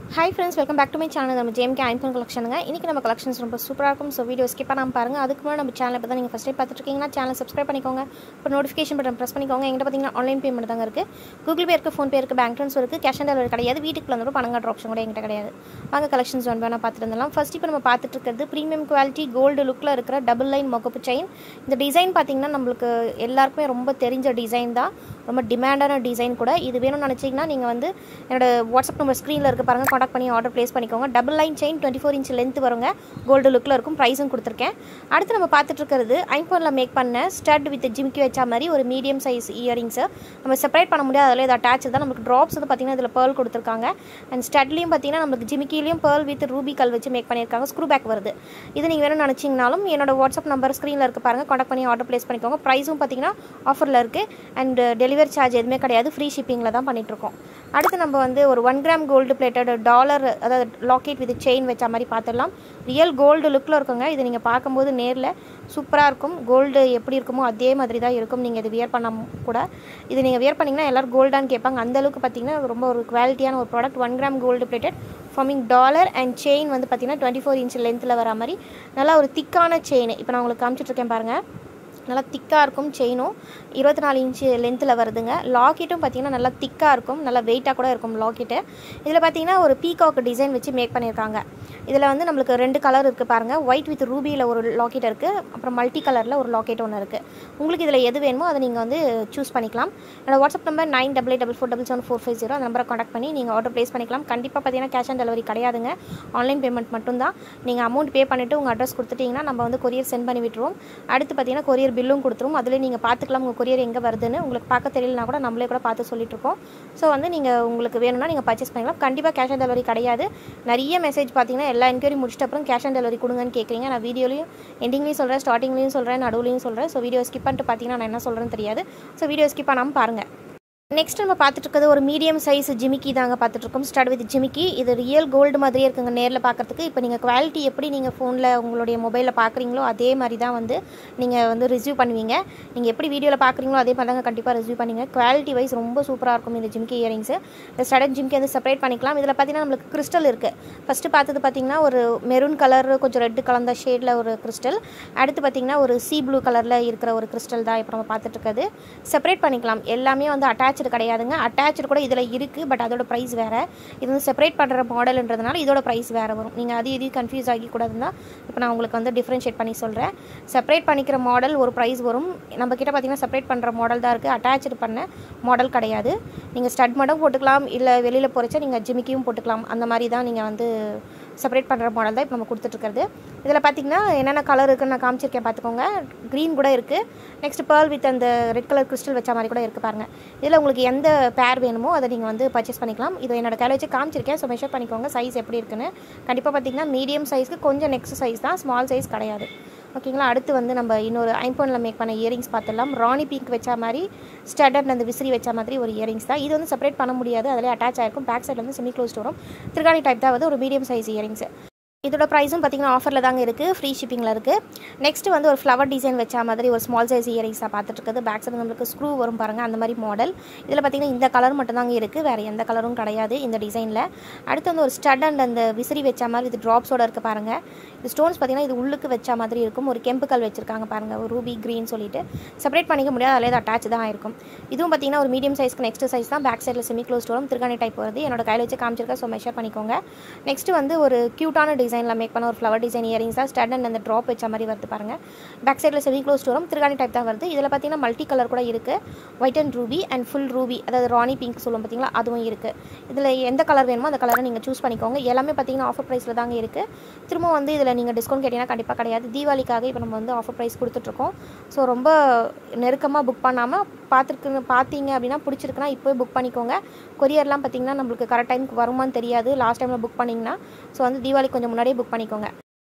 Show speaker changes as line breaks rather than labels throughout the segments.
hi friends welcome back to my channel நம்ம ஜேம்கே ஐம்பன் கலெக்ஷனுங்க இன்றைக்கி நம்ம கலெக்ஷன்ஸ் ரொம்ப சூப்பராக இருக்கும் ஸோ வீடியோ ஸ்கிப் பண்ணாமல் பாருங்கள் அதுக்கு முன்னாடி நம்ம சேனல் இப்போ தான் நீங்கள் ஃபஸ்ட் டைம் பார்த்துட்டு இருக்கீங்கன்னா சேனல் சப்ஸ்கிரைப் பண்ணிக்கோங்க இப்போ நோட்டிஃபிகேஷன் பட்டன் ப்ரெஸ் பண்ணிக்கோங்க எங்கிட்ட பார்த்தீங்கன்னா ஆன்லைன் பேமெண்ட் தாங்க இருக்குது கூகுள் பே இருக்குது ஃபோன்பே இருக்குது பேங்க் ட்ரான்ஸ்ஃபர் இருக்குது கேஷ் ஆன் டெலிவரி கிடையாது வீட்டுக்கு வந்து பணம் கட்டுற ஆப்ஷன் கூட எங்கிட்ட கிடையாது வாங்க கலெக்ஷன்ஸ் ஒன் வேணால் பார்த்துட்டு இருந்தலாம் ஃபர்ஸ்ட் இப்போ நம்ம பார்த்துட்டு இருக்கிறது ப்ரீமியம் குவாலிட்டி கோல்டு லுக்கில் இருக்கிற டபுள் லைன் மொகப்பு செயின் இந்த டிசைன் பார்த்தீங்கன்னா நம்மளுக்கு எல்லாருக்குமே ரொம்ப தெரிஞ்ச டிசைன் தான் ரொம்ப டிமாண்டான டிசைன் கூட இது வேணும்னு நினச்சிங்கன்னா நீங்கள் வந்து என்னோட வாட்ஸ்அப் நம்பர் ஸ்க்ரீனில் இருக்க பாருங்கள் காண்டாக்ட் பண்ணி ஆர்டர் ப்ளேஸ் பண்ணிக்கோங்க double line chain twenty four inch length வருங்க கோல்டு லுக்கில் இருக்கும் ப்ரைஸும் கொடுத்துருக்கேன் அடுத்து நம்ம பார்த்துட்டு இருக்கிறது ஐம்போனில் மேக் பண்ண ஸ்டட் வித் ஜிம்கி வச்சா மாதிரி ஒரு மீடியம் சைஸ் இயரிங்ஸு நம்ம செப்பரேட் பண்ண முடியாது அதில் இது அட்டாச் தான் நமக்கு ட்ராப்ஸ் வந்து பார்த்திங்கன்னா இதில் பேர்ல் கொடுத்துருக்காங்க அண்ட் ஸ்டட்லேயும் பார்த்தீங்கன்னா நமக்கு ஜிமிக்கிலையும் பேர்ல் வித் ரூபி கல் வச்சு மேக் பண்ணியிருக்காங்க ஸ்க்ரூ பேக் வருது இது நீங்கள் வேணும்னு நினச்சிங்கனாலும் என்னோட வாட்ஸ்அப் நம்பர் ஸ்க்ரீனில் இருக்க பாருங்கள் காண்டாக்ட் பண்ணி ஆர்டர் ப்ளேஸ் பண்ணிக்கோங்க ப்ரைஸும் பார்த்தீங்கன்னா ஆஃபரில் இருக்குது அண்ட் டெலிவரி சார்ஜ் எதுவுமே கிடையாது ஃப்ரீ ஷிப்பிங்கில் தான் பண்ணிகிட்ருக்கோம் அடுத்து நம்ம வந்து ஒரு one gram gold plated dollar அதாவது லாக்கெட் வித் செயின் வச்ச மாதிரி பார்த்துடலாம் ரியல் கோல்டு லுக்கில் இருக்குங்க இது நீங்கள் பார்க்கும்போது நேரில் சூப்பராக இருக்கும் கோல்டு எப்படி இருக்குமோ அதே மாதிரி தான் இருக்கும் நீங்கள் இது வியர் பண்ண கூட இது நீங்கள் வியர் பண்ணிங்கன்னா எல்லோரும் கோல்டான்னு கேட்பாங்க அந்தளவுக்கு பார்த்தீங்கன்னா ரொம்ப ஒரு குவாலிட்டியான ஒரு product one gram gold plated forming dollar and chain வந்து பார்த்தீங்கன்னா டுவெண்ட்டி ஃபோர் இன்ச் லென்த்தில் வர மாதிரி நல்லா ஒரு திக்கான செயின் இப்போ நான் உங்களுக்கு காமிச்சிட்ருக்கேன் பாருங்கள் நல்லா திக்காக இருக்கும் செயினும் இருபத்தி நாலு இன்ச்சு லென்த்தில் வருதுங்க லாக்கெட்டும் பார்த்திங்கன்னா நல்லா திக்காக இருக்கும் நல்லா வெயிட்டாக கூட இருக்கும் லாக்கெட்டு இதில் பார்த்தீங்கன்னா ஒரு பீகாக் டிசைன் வச்சு மேக் பண்ணியிருக்காங்க இதில் வந்து நம்மளுக்கு ரெண்டு கலர் இருக்குது பாருங்கள் ஒயிட் வித் ரூபியில் ஒரு லாக்கெட் இருக்குது அப்புறம் மல்டி கலரில் ஒரு லாக்கெட் ஒன்று இருக்குது உங்களுக்கு இதில் எது வேணுமோ அதை நீங்கள் வந்து சூஸ் பண்ணிக்கலாம் என்னோட WhatsApp number nine double eight double four double seven four five zero அந்த நம்பரை காண்டாக்ட் பண்ணி நீங்கள் ஆர்டர் ப்ளேஸ் பண்ணிக்கலாம் கண்டிப்பாக பார்த்தீங்கன்னா கேஷ் ஆன் டெலிவரி கிடையாதுங்க ஆன்லைன் பேமெண்ட் மட்டும்தான் நீங்கள் அமௌண்ட் பே பண்ணிவிட்டு உங்கள் அட்ரஸ் கொடுத்துட்டிங்கன்னா நம்ம வந்து கொரியர் சென்ட் பண்ணி விட்டுருவோம் அடுத்து பார்த்தீங்கன்னா கொரியர் பில்லும் கொடுத்துரும் அதில் நீங்கள் பார்த்துக்கலாம் உங்கள் கொரியர் எங்கே வருதுன்னு உங்களுக்கு பார்க்க தெரியலனா கூட நம்மளே கூட பார்த்து சொல்லிட்டு இருக்கோம் ஸோ வந்து நீங்கள் உங்களுக்கு வேணும்னா நீங்கள் பர்ச்சேஸ் பண்ணிக்கலாம் கண்டிப்பாக கேஷ் ஆன் டெலிவரி கிடையாது நிறைய மெசேஜ் பார்த்தீங்கன்னா எல்லா என்கொயரி முடிச்சிட்ட அப்புறம் கேஷ் ஆன் டெலிவரி கொடுங்கன்னு கேட்குறீங்க நான் வீடியோலையும் எண்டிங்லேயும் சொல்கிறேன் ஸ்டார்டிங்லேயும் சொல்கிறேன் நடுவுலையும் சொல்கிறேன் ஸோ வீடியோ ஸ்கிப் பண்ணிட்டு பார்த்தீங்கன்னா நான் என்ன சொல்கிறேன்னு தெரியாது ஸோ வீடியோ ஸ்கிப் பண்ணாமல் பாருங்கள் நெக்ஸ்ட் நம்ம பார்த்துட்டு இருக்கிறது ஒரு மீடியம் சைஸ் ஜிமிக்கி தாங்க பார்த்துட்ருக்கோம் ஸ்டார்ட் வித் ஜிமிக்கி இது ரியல் கோல்டு மாதிரியே இருக்குங்க நேரில் பார்க்குறதுக்கு இப்போ நீங்கள் குவாலிட்டி எப்படி நீங்கள் ஃபோனில் உங்களுடைய மொபைலில் பார்க்குறீங்களோ அதே மாதிரி தான் வந்து நீங்கள் வந்து ரிசீவ் பண்ணுவீங்க நீங்கள் எப்படி வீடியோவில் பார்க்குறீங்களோ அதே மாதிரி தாங்க கண்டிப்பாக ரிசீவ் பண்ணுவீங்க குவாலிட்டி வைஸ் ரொம்ப சூப்பராக இருக்கும் இந்த ஜிமிக்கி இயரிங்ஸு இந்த ஸ்டடட் ஜிமிக்கி வந்து செப்பரேட் பண்ணிக்கலாம் இதில் பார்த்தீங்கன்னா நம்மளுக்கு கிறிஸ்டல் இருக்குது ஃபஸ்ட்டு பார்த்தது பார்த்தீங்கன்னா ஒரு மெரூன் கலர் கொஞ்சம் ரெட்டு கலந்த ஷேடில் ஒரு கிறிஸ்டல் அடுத்து பார்த்தீங்கன்னா ஒரு சி ப்ளூ கலரில் இருக்கிற ஒரு கிறிஸ்டல் தான் இப்போ நம்ம பார்த்துட்டு இருக்கிறது செப்பரேட் பண்ணிக்கலாம் எல்லாமே வந்து அட்டாச் அட்டாச்சு கிடையாதுங்க அட்டாச்சு கூட இதில் இருக்குது பட் அதோட ப்ரைஸ் வேறு இது வந்து செப்பரேட் பண்ணுற மாடல்ன்றதுனால இதோட ப்ரைஸ் வேறு வரும் நீங்கள் அது எதையும் கன்ஃபியூஸ் ஆகி கூடாதுன்னா இப்போ நான் உங்களுக்கு வந்து டிஃப்ரென்ஷியேட் பண்ணி சொல்கிறேன் செப்பரேட் பண்ணிக்கிற மாடல் ஒரு ப்ரைஸ் வரும் நம்ம கிட்ட பார்த்தீங்கன்னா செப்பரேட் பண்ணுற மாடல் தான் இருக்குது அட்டாச்சு பண்ண மாடல் கிடையாது நீங்கள் ஸ்டட் மட்டும் போட்டுக்கலாம் இல்லை வெளியில் போகிறச்சா நீங்கள் ஜிமிக்கியும் போட்டுக்கலாம் அந்த மாதிரி தான் நீங்கள் வந்து செப்பரேட் பண்ணுற மாடல் தான் இப்போ நம்ம கொடுத்துட்ருக்கிறது இதில் பார்த்தீங்கன்னா என்னென்ன கலர் இருக்குன்னு நான் காமிச்சிருக்கேன் பார்த்துக்கோங்க க்ரீன் கூட இருக்குது நெக்ஸ்ட் பேர்ல் வித் அந்த ரெட் கலர் கிறிஸ்டல் வச்ச மாதிரி கூட இருக்குது பாருங்கள் இதில் உங்களுக்கு எந்த பேர் வேணுமோ அதை நீங்கள் வந்து பர்ச்சேஸ் பண்ணிக்கலாம் இது என்னோட கையில் வச்சு காமிச்சிருக்கேன் ஸோ மெஷர் பண்ணிக்கோங்க சைஸ் எப்படி இருக்குன்னு கண்டிப்பாக பார்த்தீங்கன்னா மீடியம் சைஸ்க்கு கொஞ்சம் நெக்ஸ்ட் சைஸ் தான் ஸ்மால் சைஸ் கிடையாது ஓகேங்களா அடுத்து வந்து நம்ம இன்னொரு ஐம்போனில் மேக் பண்ண இயரிங்ஸ் பார்த்துடலாம் ராணி பிங்க் வச்ச மாதிரி ஸ்டடட் அந்த விசிறி வச்ச மாதிரி ஒரு இயரிங்ஸ் தான் இது வந்து செப்பரேட் பண்ண முடியாது அதில் அட்டாச் ஆகிருக்கும் பேக் சைடில் வந்து செமி க்ளோஸ்ட் வரும் திருகாணி டைப் தான் வந்து ஒரு மீடியம் சைஸ் இயரிங்ஸ் இதோட ப்ரைஸும் பார்த்திங்கன்னா ஆஃபரில் தாங்க இருக்குது ஃப்ரீ ஷிப்பிங்கில் இருக்குது நெக்ஸ்ட் வந்து ஒரு ஃப்ளவர் டிசைன் வச்ச மாதிரி ஒரு ஸ்மால் சைஸ் இயரிங்ஸாக பார்த்துட்டு இருக்குது பேக் சைடு நம்மளுக்கு ஸ்க்ரூ வரும் பாருங்கள் அந்த மாதிரி மாடல் இதில் பார்த்திங்கன்னா இந்த கலர் மட்டும்தாங்க இருக்குது வேறு எந்த கலரும் கிடையாது இந்த டிசைனில் அடுத்து வந்து ஒரு ஸ்டட் அண்ட் அந்த விசிறி வச்ச மாதிரி இது ட்ராப்ஸோட இருக்குது பாருங்கள் இது ஸ்டோன்ஸ் பார்த்திங்கன்னா இது உள்ளுக்கு வச்ச மாதிரி இருக்கும் ஒரு கெம்புக்கல் வச்சுருக்காங்க பாருங்கள் ஒரு ரூபி க்ரீன் சொல்லிட்டு செப்பரேட் பண்ணிக்க முடியாது அதில் இது அட்டாச் தான் இருக்கும் இதுவும் பார்த்திங்கன்னா ஒரு மீடியம் சைஸ்க்கு நெக்ஸ்ட் சைஸ் தான் பேக் சைடில் செமி க்ளோஸ் வரும் திருகாணி டைப் வருது என்னோட கையில் வச்சு காமிச்சிருக்கேன் ஸோ மெஷர் பண்ணிக்கோங்க நெக்ஸ்ட் வந்து ஒரு க்யூட்டான டிசைனில் மேக் பண்ண ஒரு ஃப்ளவர் டிசைன் இயரிங்ஸ் தான் ஸ்டட் அண்ட் அந்த ட்ராப் வச்ச மாதிரி வருது பாருங்கள் பேக் சைடில் செமி க்ளோஸ் வரும் திருகாணி டைப் தான் வருது இதில் பார்த்தீங்கன்னா மல்டி கலர் கூட இருக்குது white and ruby and full ruby அதாவது ராணி பிங்க் சொல்லுவோம் பார்த்தீங்களா அதுவும் இருக்குது இதில் எந்த கலர் வேணுமோ அந்த கலரை நீங்கள் சூஸ் பண்ணிக்கோங்க எல்லாமே பார்த்தீங்கன்னா ஆஃபர் ப்ரைஸில் தாங்க இருக்குது திரும்ப வந்து இதில் நீங்கள் டிஸ்கவுண்ட் கேட்டிங்கன்னா கண்டிப்பாக கிடையாது தீபாவளிக்காக இப்போ நம்ம வந்து ஆஃபர் ப்ரைஸ் கொடுத்துட்ருக்கோம் ஸோ ரொம்ப நெருக்கமாக புக் பண்ணாமல் பார்த்துருக்கு பார்த்தீங்க அப்படின்னா பிடிச்சிருக்குன்னா இப்போவே புக் பண்ணிக்கோங்க கொரியர்லாம் பார்த்தீங்கன்னா நம்மளுக்கு கரெக்ட் டைமுக்கு வருமான்னு தெரியாது லாஸ்ட் டைமில் புக் பண்ணிங்கன்னா ஸோ வந்து தீபாவளி கொஞ்சம் முன்னாடியே புக் பண்ணிக்கோங்க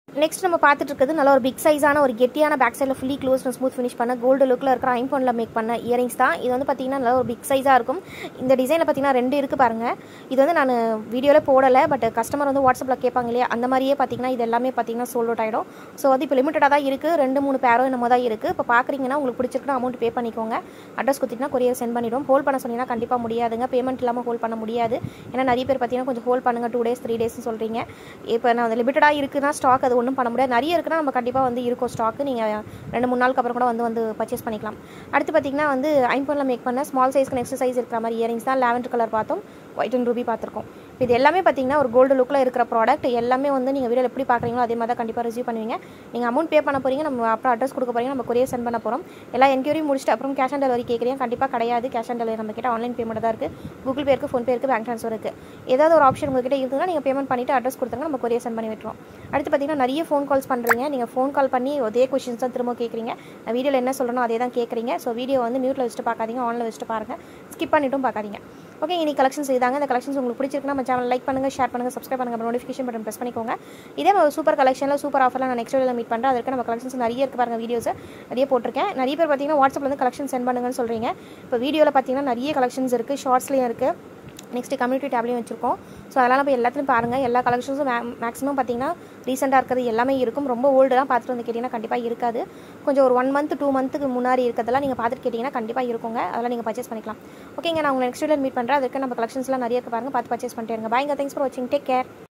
நெக்ஸ்ட் நம்ம பார்த்துட்டு இருக்கிறது நல்ல ஒரு பிக் சைஸான ஒரு கெட்டியான பேக் சைடில் ஃபுல்லி க்ளோஸ் ஸ்மூத் ஃபினிஷ் பண்ண கோல்டு லுக்கில் இருக்கிற ஐஃபோனில் மேக் பண்ண இயரிங்ஸ் தான் இது வந்து பார்த்தீங்கன்னா நல்ல ஒரு பிக் சைஸாக இருக்கும் இந்த டிசைனில் பார்த்தீங்கன்னா ரெண்டு இருக்குது பாருங்கள் இது வந்து நான் வீடியோவில் போடலை பட் கஸ்டமர் வந்து வாட்ஸ்அப்பில் கேட்பாங்க இல்லையா அந்த மாதிரியே பார்த்தீங்கன்னா இது எல்லாமே பார்த்தீங்கன்னா சோல்ட் அவுட் ஆகிடும் ஸோ வந்து இப்போ லிமிட்டடாக தான் இருக்குது ரெண்டு மூணு பேரோ என்னமோ தான் இருக்குது இப்போ பார்க்குறீங்கன்னா உங்களுக்கு பிடிச்சிருக்குன்னா அமௌண்ட் பே பண்ணிக்கோங்க அட்ரஸ் கொடுத்தீங்கன்னா கொரியர் சென்ட் பண்ணிவிடும் ஹோல்ட் பண்ண சொன்னீங்கன்னா கண்டிப்பாக முடியாதுங்க பேமெண்ட் இல்லாமல் ஹோல்ட் பண்ண முடியாது ஏன்னா நிறைய பேர் பார்த்தீங்கன்னா கொஞ்சம் ஹோல்ட் பண்ணுங்க டூ டேஸ் த்ரீ டேஸ்னு சொல்கிறீங்க இப்போ நான் வந்து லிமிட்டடாக இருக்குன்னா ஸ்டாக் அது ஒன்றும் பண்ண முடியாது நிறைய இருக்குன்னா நம்ம கண்டிப்பாக வந்து இருக்கும் ஸ்டாக்கு நீங்கள் ரெண்டு மூணு நாளுக்கு அப்புறம் கூட வந்து வந்து பர்ச்சேஸ் பண்ணிக்கலாம் அடுத்து பார்த்தீங்கன்னா வந்து ஐம்பொனில் மேக் பண்ண ஸ்மால் சைஸ்க்கு நெக்ஸ்ட் சைஸ் இருக்கிற மாதிரி இயரிங்ஸ் தான் லாவெண்டர் கலர் பார்த்தோம் ஒயிட் அண்ட் ரூபி பார்த்துருக்கோம் இது எல்லாமே பார்த்தீங்கன்னா ஒரு கோல்டு லுக்கில் இருக்கிற ப்ராடக்ட் எல்லாமே வந்து நீங்கள் வீடியோ எப்படி பார்க்குறீங்களோ அதே மாதிரி தான் கண்டிப்பாக ரிசீவ் பண்ணுவீங்க நீங்கள் அமௌண்ட் பே பண்ண போகிறீங்க நம்ம அப்புறம் அட்ரஸ் கொடுக்க போகிறீங்க நம்ம கொரியர் சென்ட் பண்ண போகிறோம் எல்லா என்கொயரி முடிச்சுட்டு அப்புறம் கேஷ் ஆன் டெலிவரி கேட்குறீங்க கண்டிப்பாக கிடையாது கேஷ் ஆன் டெலிவரி நம்ம கிட்ட ஆன்லைன் பேமெண்ட் தான் இருக்குது கூகுள் பே இருக்குது ஃபோன்பே இருக்குது பேங்க் ட்ரான்ஸ்ஃபர் இருக்குது ஏதாவது ஒரு ஆப்ஷன் உங்ககிட்ட இருக்குதுன்னா நீங்கள் பேமெண்ட் பண்ணிவிட்டு அட்ரஸ் கொடுத்துருங்க நம்ம கொரியர் சென்ட் பண்ணி விட்டுருவோம் அடுத்து பார்த்தீங்கன்னா நிறைய ஃபோன் கால்ஸ் பண்ணுறீங்க நீங்கள் ஃபோன் கால் பண்ணி அதே கொஷின்ஸ் தான் திரும்ப கேட்குறீங்க நான் வீடியோவில் என்ன சொல்லணும் அதே தான் கேட்குறீங்க ஸோ வீடியோ வந்து மியூட்டில் வச்சுட்டு பார்க்காதீங்க ஆனில் வச்சுட்டு பாருங்கள் ஸ்கிப் பண்ணிட்டும் பார்க்காதீங்க ஓகே இன்னைக்கு கலெக்ஷன்ஸ் இதாங்க இந்த கலெக்ஷன்ஸ் உங்களுக்கு பிடிச்சிருக்குன்னா நம்ம சேனல் லைக் பண்ணுங்கள் ஷேர் பண்ணுங்கள் சப்ஸ்கிரைப் பண்ணுங்கள் அப்புறம் நோட்டிஃபிகேஷன் பட்டன் ப்ரெஸ் பண்ணிக்கோங்க இதே மாதிரி சூப்பர் கலெக்ஷனில் சூப்பர் ஆஃபரில் நான் நெக்ஸ்ட் வீடியோவில் மீட் பண்ணுறேன் அதுக்கு நம்ம கலெக்ஷன்ஸ் நிறைய இருக்கு பாருங்க வீடியோஸ் நிறைய போட்டிருக்கேன் நிறைய பேர் பார்த்தீங்கன்னா வாட்ஸ்அப்பில் வந்து கலெக்ஷன் சென்ட் பண்ணுங்கன்னு சொல்கிறீங்க இப்போ வீடியோவில் பார்த்தீங்கன்னா நிறைய கலெக்ஷன்ஸ் இருக்குது ஷார்ட்ஸ்லேயும் இருக்குது நெக்ஸ்ட்டு கம்யூனிட்டி டேப்லையும் வச்சிருக்கோம் ஸோ அதெல்லாம் போய் எல்லாத்துலையும் பாருங்கள் எல்லா கலெக்ஷன்ஸும் மே மேக்ஸிமம் பார்த்தீங்கன்னா ரீசெண்டாக இருக்கிறது எல்லாமே இருக்கும் ரொம்ப ஓல்டுலாம் பார்த்துட்டு வந்து கேட்டிங்கன்னா கண்டிப்பாக இருக்காது கொஞ்சம் ஒரு ஒன் மந்த் டூ மந்த்துக்கு முன்னாடி இருக்கிறதெல்லாம் நீங்கள் பார்த்துட்டு கேட்டிங்கன்னா கண்டிப்பாக இருக்குங்க அதெல்லாம் நீங்கள் பர்ச்சேஸ் பண்ணிக்கலாம் ஓகேங்க நான் உங்களை நெக்ஸ்ட் வீடியோ மீட் பண்ணுறேன் அதுக்கு நம்ம கலெக்ஷன்ஸ்லாம் நிறைய இருக்கு பாருங்க பார்த்து பர்ச்சேஸ் பண்ணிட்டு இருங்க பாய்ங்க தேங்க்ஸ் ஃபார் வாட்சிங் டேக் கேர்